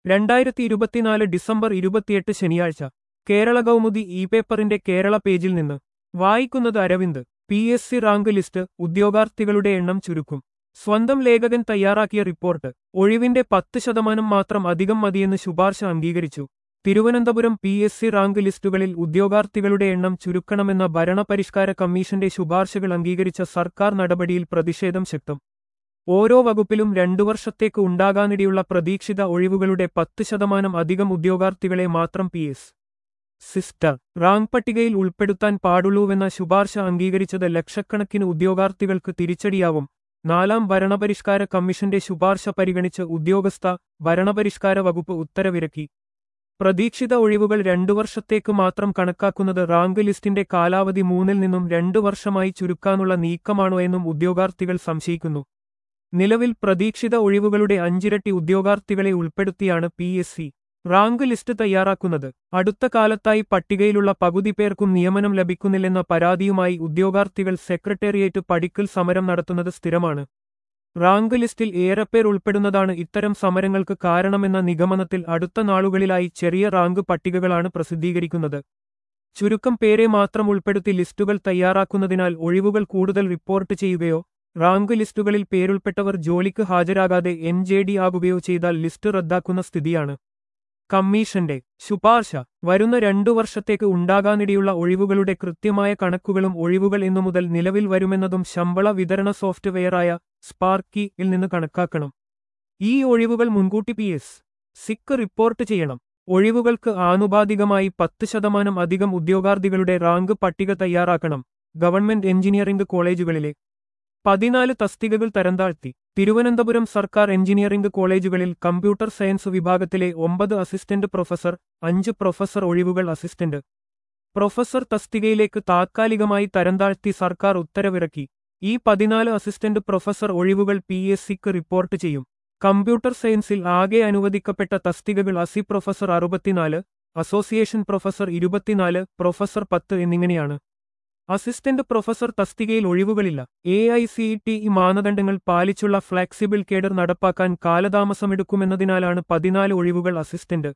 രണ്ടായിരത്തി ഇരുപത്തിനാല് ഡിസംബർ ഇരുപത്തിയെട്ട് ശനിയാഴ്ച കേരള കൗമുദി ഇ പേപ്പറിന്റെ കേരള പേജിൽ നിന്ന് വായിക്കുന്നത് Aravind P S C rank list ഉദ്യോഗാർത്ഥികളുടെ എണ്ണം ചുരുക്കും സ്വന്തം ലേഖകൻ തയ്യാറാക്കിയ റിപ്പോർട്ട് ഒഴിവിന്റെ പത്ത് ശതമാനം മാത്രം അധികം മതിയെന്ന് ശുപാർശ അംഗീകരിച്ചു Thiruvananthapuram P S C rank ലിസ്റ്റുകളിൽ ഉദ്യോഗാർത്ഥികളുടെ എണ്ണം ചുരുക്കണമെന്ന ഭരണപരിഷ്കാര കമ്മീഷന്റെ ശുപാർശകൾ അംഗീകരിച്ച സർക്കാർ നടപടിയിൽ പ്രതിഷേധം ശക്തം ഓരോ വകുപ്പിലും രണ്ടു വർഷത്തേക്ക് ഉണ്ടാകാനിടയുള്ള പ്രതീക്ഷിത ഒഴിവുകളുടെ പത്ത് ശതമാനം അധികം ഉദ്യോഗാർത്ഥികളെ മാത്രം പി എസ് സിസ്റ്റർ റാങ്ക് പട്ടികയിൽ ഉൾപ്പെടുത്താൻ പാടുള്ളൂവെന്ന ശുപാർശ അംഗീകരിച്ചത് ലക്ഷക്കണക്കിന് ഉദ്യോഗാർത്ഥികൾക്ക് തിരിച്ചടിയാവും നാലാം ഭരണപരിഷ്കാര കമ്മീഷന്റെ ശുപാർശ പരിഗണിച്ച് ഉദ്യോഗസ്ഥ ഭരണപരിഷ്കാര വകുപ്പ് ഉത്തരവിറക്കി പ്രതീക്ഷിത ഒഴിവുകൾ രണ്ടു വർഷത്തേക്ക് മാത്രം കണക്കാക്കുന്നത് റാങ്ക് ലിസ്റ്റിന്റെ കാലാവധി മൂന്നിൽ നിന്നും രണ്ടു വർഷമായി ചുരുക്കാനുള്ള നീക്കമാണോ എന്നും ഉദ്യോഗാർത്ഥികൾ സംശയിക്കുന്നു നിലവിൽ പ്രതീക്ഷിത ഒഴിവുകളുടെ അഞ്ചിരട്ടി ഉദ്യോഗാർത്ഥികളെ ഉൾപ്പെടുത്തിയാണ് P S C rank list തയ്യാറാക്കുന്നത് അടുത്ത കാലത്തായി പട്ടികയിലുള്ള പകുതി പേർക്കും നിയമനം ലഭിക്കുന്നില്ലെന്ന പരാതിയുമായി ഉദ്യോഗാർത്ഥികൾ സെക്രട്ടേറിയറ്റ് പടിക്കൽ സമരം നടത്തുന്നത് സ്ഥിരമാണ് റാങ്ക് ലിസ്റ്റിൽ ഏറെപ്പേർ ഉൾപ്പെടുന്നതാണ് ഇത്തരം സമരങ്ങൾക്ക് കാരണമെന്ന നിഗമനത്തിൽ അടുത്ത നാളുകളിലായി ചെറിയ റാങ്ക് പട്ടികകളാണ് പ്രസിദ്ധീകരിക്കുന്നത് ചുരുക്കം പേരെ മാത്രം ഉൾപ്പെടുത്തി ലിസ്റ്റുകൾ തയ്യാറാക്കുന്നതിനാൽ ഒഴിവുകൾ കൂടുതൽ റിപ്പോർട്ട് ചെയ്യുകയോ റാങ്ക് ലിസ്റ്റുകളിൽ പേരുൾപ്പെട്ടവർ ജോലിക്ക് ഹാജരാകാതെ എൻ ജെ ഡി ആകുകയോ ചെയ്താൽ ലിസ്റ്റ് റദ്ദാക്കുന്ന സ്ഥിതിയാണ് കമ്മീഷന്റെ ശുപാർശ വരുന്ന രണ്ടു വർഷത്തേക്ക് ഉണ്ടാകാനിടയുള്ള ഒഴിവുകളുടെ കൃത്യമായ കണക്കുകളും ഒഴിവുകൾ എന്നു മുതൽ നിലവിൽ വരുമെന്നതും ശമ്പള വിതരണ സോഫ്റ്റ്വെയറായ സ്പാർക്കി ൽ നിന്ന് കണക്കാക്കണം ഈ ഒഴിവുകൾ മുൻകൂട്ടി പി എസ് സിക്ക് റിപ്പോർട്ട് ചെയ്യണം ഒഴിവുകൾക്ക് ആനുപാതികമായി പത്ത് ശതമാനം അധികം ഉദ്യോഗാർത്ഥികളുടെ റാങ്ക് പട്ടിക തയ്യാറാക്കണം ഗവൺമെന്റ് എഞ്ചിനീയറിംഗ് കോളേജുകളിലെ പതിനാല് തസ്തികകൾ തരംതാഴ്ത്തി തിരുവനന്തപുരം സർക്കാർ എഞ്ചിനീയറിംഗ് കോളേജുകളിൽ കമ്പ്യൂട്ടർ സയൻസ് വിഭാഗത്തിലെ ഒമ്പത് അസിസ്റ്റന്റ് പ്രൊഫസർ അഞ്ച് പ്രൊഫസർ ഒഴിവുകൾ അസിസ്റ്റന്റ് പ്രൊഫസർ തസ്തികയിലേക്ക് താത്കാലികമായി തരംതാഴ്ത്തി സർക്കാർ ഉത്തരവിറക്കി ഈ പതിനാല് അസിസ്റ്റന്റ് പ്രൊഫസർ ഒഴിവുകൾ പി എസ് സിക്ക് റിപ്പോർട്ട് ചെയ്യും കമ്പ്യൂട്ടർ സയൻസിൽ ആകെ അനുവദിക്കപ്പെട്ട തസ്തികകൾ അസി പ്രൊഫസർ അറുപത്തിനാല് അസോസിയേഷൻ പ്രൊഫസർ ഇരുപത്തിനാല് പ്രൊഫസർ പത്ത് എന്നിങ്ങനെയാണ് അസിസ്റ്റന്റ് പ്രൊഫസർ തസ്തികയിൽ ഒഴിവുകളില്ല A I C T E മാനദണ്ഡങ്ങൾ പാലിച്ചുള്ള ഫ്ലെക്സിബിൾ കേഡർ നടപ്പാക്കാൻ കാലതാമസമെടുക്കുമെന്നതിനാലാണ് പതിനാല് ഒഴിവുകൾ അസിസ്റ്റന്റ്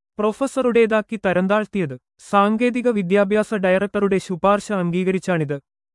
പ്രൊഫസറുടേതാക്കി തരംതാഴ്ത്തിയത് സാങ്കേതിക വിദ്യാഭ്യാസ ഡയറക്ടറുടെ ശുപാർശ അംഗീകരിച്ചാണിത്